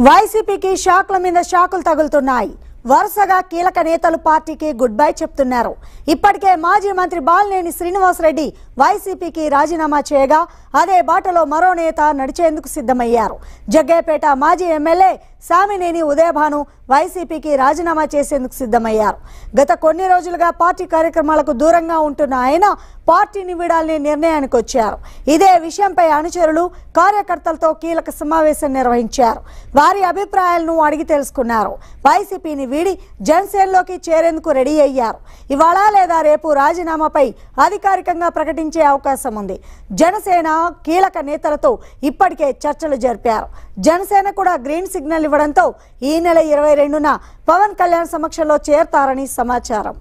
వైసీపీకి షాక్ల మీద షాకులు తగులుతున్నాయి వరుసగా కీలక నేతలు పార్టీకి గుడ్ బై చెప్తున్నారు ఇప్పటికే మాజీ మంత్రి బాలినేని శ్రీనివాసరెడ్డి వైసీపీకి రాజీనామా చేయగా అదే బాటలో మరో నేత నడిచేందుకు సిద్ధమయ్యారు జగ్గయ్యపేట మాజీ ఎమ్మెల్యే సామినేని ఉదయభాను వైసీపీకి రాజీనామా చేసేందుకు సిద్ధమయ్యారు గత కొన్ని రోజులుగా పార్టీ కార్యక్రమాలకు దూరంగా ఉంటున్న ఆయన పార్టీని వీడాలని నిర్ణయానికి వచ్చారు ఇదే విషయంపై అనుచరులు కార్యకర్తలతో కీలక సమావేశం నిర్వహించారు వారి అభిప్రాయాలను అడిగి తెలుసుకున్నారు వైసీపీని వీడి జనసేనలోకి చేరేందుకు రెడీ అయ్యారు ఇవాళ లేదా రేపు రాజీనామాపై అధికారికంగా ప్రకటించే అవకాశం ఉంది జనసేన కీలక నేతలతో ఇప్పటికే చర్చలు జరిపారు జనసేన కూడా గ్రీన్ సిగ్నల్ ఇవ్వడంతో ఈ నెల ఇరవై రెండున పవన్ కళ్యాణ్ సమక్షంలో చేరతారని సమాచారం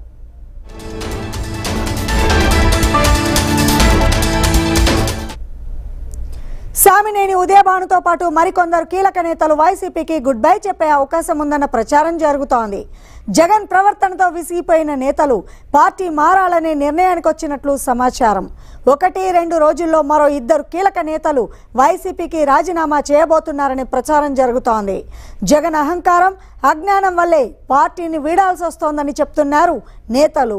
సామినేని ఉదయభానుతో పాటు మరికొందరు కీలక నేతలు వైసీపీకి గుడ్ బై చెప్పే అవకాశం ఉందన్న ప్రచారం జరుగుతోంది జగన్ ప్రవర్తనతో విసిగిపోయిన నేతలు పార్టీ మారాలనే నిర్ణయానికి వచ్చినట్లు సమాచారం ఒకటి రెండు రోజుల్లో మరో ఇద్దరు కీలక నేతలు వైసీపీకి రాజీనామా చేయబోతున్నారనే ప్రచారం జరుగుతోంది జగన్ అహంకారం అజ్ఞానం వల్లే పార్టీని వీడాల్సి వస్తోందని చెప్తున్నారు నేతలు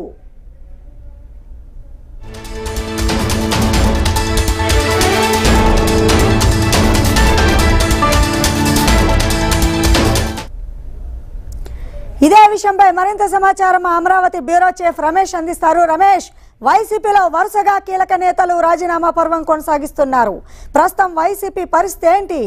ఇదే విషయంపై మరింత సమాచారం మా అమరావతి బ్యూరో చీఫ్ రమేష్ అందిస్తారు రమేష్ వైసీపీలో వరుసగా కీలక నేతలు రాజీనామా పర్వం కొనసాగిస్తున్నారు ప్రస్తుతం వైసీపీ పరిస్థితి ఏంటి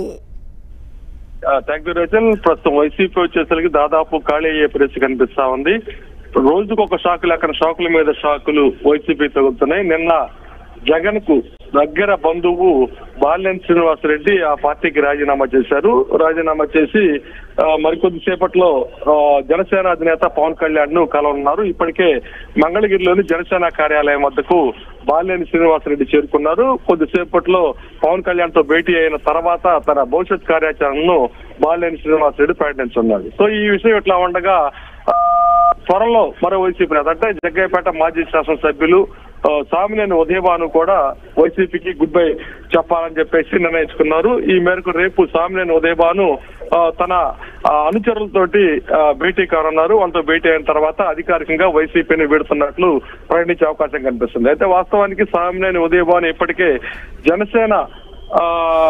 థ్యాంక్ యూ రచన్ ప్రస్తుతం వైసీపీ వచ్చేసరికి దాదాపు ఖాళీ అయ్యే పరిస్థితి కనిపిస్తా ఉంది రోజుకు ఒక షాకు లేక షాకుల మీద షాకులు వైసీపీ తగులుతున్నాయి నిన్న జగన్ కు దగ్గర బంధువు బాల్యన్ శ్రీనివాసరెడ్డి ఆ పార్టీకి రాజీనామా చేశారు రాజీనామా చేసి ఆ, మరికొద్ది సేపట్లో ఆ, జనసేన అధినేత పవన్ కళ్యాణ్ ను కలవనున్నారు ఇప్పటికే మంగళగిరిలోని జనసేన కార్యాలయం వద్దకు బాలినేని శ్రీనివాసరెడ్డి చేరుకున్నారు కొద్దిసేపట్లో పవన్ కళ్యాణ్ తో భేటీ అయిన తర్వాత తన భవిష్యత్ కార్యాచరణను బాలినేని శ్రీనివాసరెడ్డి ప్రకటించున్నారు సో ఈ విషయం ఇట్లా ఉండగా ఆ, త్వరలో మరో వైసీపీ నేత అంటే జగ్గయ్యపేట మాజీ శాసనసభ్యులు ఆ, సామినేని ఉదయభాను కూడా వైసీపీకి గుడ్ బై చెప్పాలని చెప్పేసి నిర్ణయించుకున్నారు ఈ మేరకు రేపు సామినేని ఉదయభాను ఆ, తన ఆ, అనుచరులతోటి ఆ, భేటీ కానున్నారు వాళ్ళతో భేటీ అయిన తర్వాత అధికారికంగా వైసీపీని వీడుతున్నట్లు ప్రకటించే అవకాశం కనిపిస్తుంది అయితే వాస్తవానికి సామినేని ఉదయభాను ఇప్పటికే జనసేన ఆ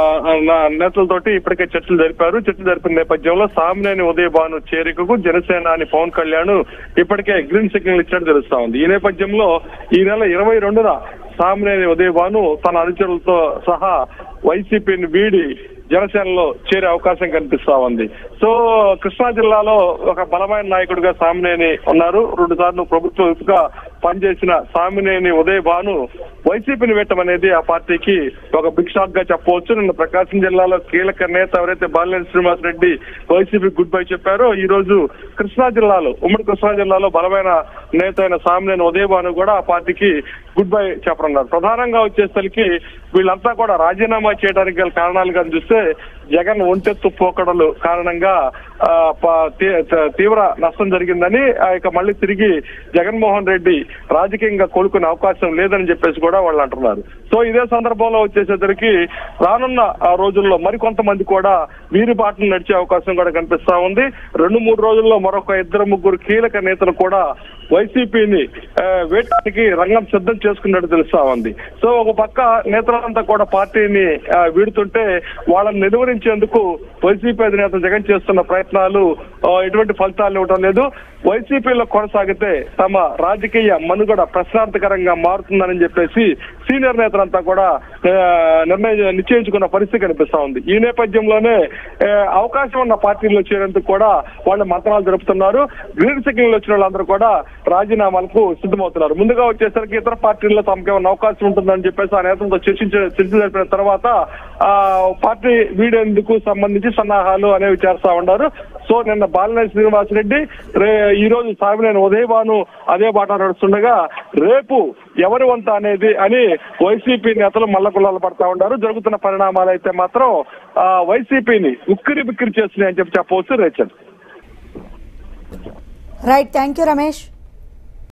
నా నేతలతోటి ఇప్పటికే చర్చలు జరిపారు చర్చలు జరిపిన నేపథ్యంలో సామినేని ఉదయభాను చేరికకు జనసేన అని పవన్ కళ్యాణ్ ఇప్పటికే గ్రీన్ సిగ్నల్ ఇచ్చినట్టు తెలుస్తా ఉంది ఈ నేపథ్యంలో ఈ నెల ఇరవై రెండున సామినేని ఉదయభాను తన అనుచరులతో సహా వైసీపీని వీడి జనసేనలో చేరే అవకాశం కనిపిస్తా ఉంది సో కృష్ణా జిల్లాలో ఒక బలమైన నాయకుడిగా సామినేని ఉన్నారు రెండు సార్లు ప్రభుత్వ విప్గా పనిచేసిన సామినేని ఉదయ్ భాను వైసీపీని వేయటం అనేది ఆ పార్టీకి ఒక బిగ్ షాక్ గా చెప్పవచ్చు నిన్న ప్రకాశం జిల్లాలో కీలక నేత ఎవరైతే బాలినేని శ్రీనివాస్ రెడ్డి వైసీపీ గుడ్ బై చెప్పారో ఈ రోజు కృష్ణా జిల్లాలో ఉమ్మడి కృష్ణా జిల్లాలో బలమైన నేత అయిన సామినేని ఉదయ్ భాను కూడా ఆ పార్టీకి గుడ్ బై చెప్పనున్నారు ప్రధానంగా వచ్చేసరికి వీళ్ళంతా కూడా రాజీనామా చేయడానికి గల కారణాలు కానీ చూస్తే జగన్ ఒంటెత్తు పోకడలు కారణంగా ఆ, ప- తీ- త- తీవ్ర నష్టం జరిగిందని ఆ, ఇక మళ్ళీ తిరిగి జగన్మోహన్ రెడ్డి రాజకీయంగా కోలుకునే అవకాశం లేదని చెప్పేసి కూడా వాళ్ళు అంటున్నారు సో ఇదే సందర్భంలో వచ్చేసరికి రానున్న ఆ, రోజుల్లో మరికొంతమంది కూడా వీరి బాటను నడిచే అవకాశం కూడా కనిపిస్తా ఉంది రెండు మూడు రోజుల్లో మరొక ఇద్దరు ముగ్గురు కీలక నేతలు కూడా వైసీపీని వేయడానికి రంగం సిద్ధం చేసుకున్నట్టు తెలుస్తా ఉంది సో ఒక పక్క నేతలంతా కూడా పార్టీని ఆ, వీడుతుంటే వాళ్ళని నిలువరించేందుకు వైసీపీ అధినేత జగన్ చేస్తున్న ప్రయత్నాలు ఆ, ఎటువంటి ఫలితాలు ఇవ్వడం లేదు వైసీపీలో కొనసాగితే తమ రాజకీయ మనుగడ ప్రశ్నార్థకరంగా మారుతుందని చెప్పేసి సీనియర్ నేతలంతా కూడా ఆ, నిర్ణయం నిశ్చయించుకున్న పరిస్థితి కనిపిస్తా ఉంది ఈ నేపథ్యంలోనే ఆ, అవకాశం ఉన్న పార్టీలో చేరేందుకు కూడా వాళ్ళు మంత్రాలు జరుపుతున్నారు గ్రీన్ సిగ్నల్ వచ్చిన వాళ్ళందరూ కూడా రాజీనామాలకు సిద్ధమవుతున్నారు ముందుగా వచ్చేసరికి ఇతర పార్టీల్లో తమకు ఏమైనా అవకాశం ఉంటుందని చెప్పేసి ఆ నేతలతో చర్చించ చర్చ జరిపిన తర్వాత ఆ పార్టీ వీడేందుకు సంబంధించి సన్నాహాలు అనేవి చేస్తా ఉన్నారు సో నిన్న బాలినేని శ్రీనివాసరెడ్డి రే ఈ రోజు సామినేని ఉదయభాను అదే బాట నడుస్తుండగా రేపు ఎవరి వంత అనేది అని వైసీపీ నేతలు మల్లగుల్లాలు పడతా ఉన్నారు జరుగుతున్న పరిణామాలు అయితే మాత్రం ఆ, వైసీపీని ఉక్కిరి బిక్కిరి చేస్తున్నాయని చెప్పి చెప్పవచ్చు Rachel right thank you Ramesh